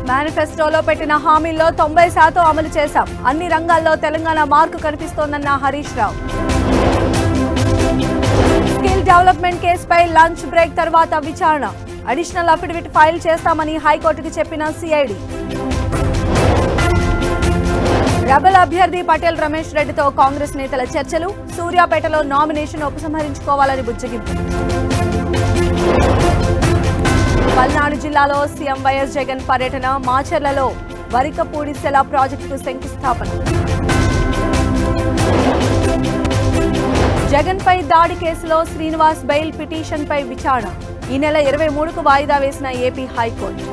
మేనిఫెస్టోలో పెట్టిన హామీల్లో తొంభై శాతం అమలు చేశాం అన్ని రంగాల్లో తెలంగాణ మార్కు కనిపిస్తోందన్న హరీష్ రావు స్కిల్ డెవలప్మెంట్ కేసుపై లంచ్ బ్రేక్ తర్వాత విచారణ అడిషనల్ అఫిడవిట్ ఫైల్ చేస్తామని హైకోర్టుకు చెప్పిన సిఐడి రెబల్ అభ్యర్థి పటేల్ రమేష్ రెడ్డితో కాంగ్రెస్ నేతల చర్చలు సూర్యాపేటలో నామినేషన్ ఉపసంహరించుకోవాలని బుజ్జగింపు పల్నాడు జిల్లాలో సీఎం వైఎస్ జగన్ పర్యటన మాచర్లలో వరికపూడి సెలా ప్రాజెక్టుకు శంకుస్థాపన జగన్ పై దాడి కేసులో శ్రీనివాస్ బెయిల్ పిటిషన్ పై విచారణ ఈ నెల ఇరవై మూడుకు వాయిదా వేసిన ఏపీ హైకోర్టు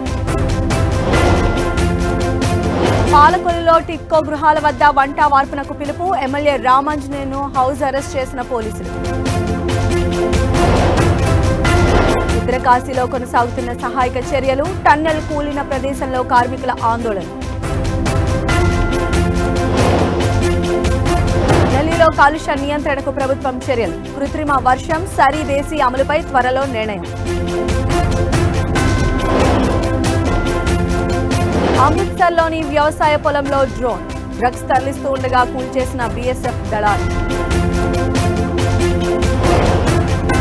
పాలకొల్లులో టిక్కో గృహాల వద్ద వంట వార్పునకు పిలుపు ఎమ్మెల్యే రామాంజనేయును హౌస్ అరెస్ట్ చేసిన పోలీసులు ఉత్తరకాశీలో కొనసాగుతున్న సహాయక చర్యలు టన్నెల్ కూలిన ప్రదేశంలో కార్మికుల ఆందోళన ఢిల్లీలో కాలుష్య నియంత్రణకు ప్రభుత్వం చర్యలు కృత్రిమ వర్షం సరీ దేశీ అమలుపై త్వరలో నిర్ణయం అమృత్సర్లోని వ్యవసాయ పొలంలో డ్రోన్ డ్రగ్స్ తరలిస్తూ ఉండగా కూల్చేసిన బీఎస్ఎఫ్ దళాలు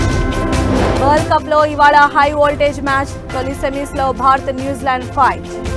వరల్డ్ కప్ లో ఇవాళ హై వోల్టేజ్ మ్యాచ్ తొలి సెమీస్ లో భారత్ న్యూజిలాండ్ ఫైట్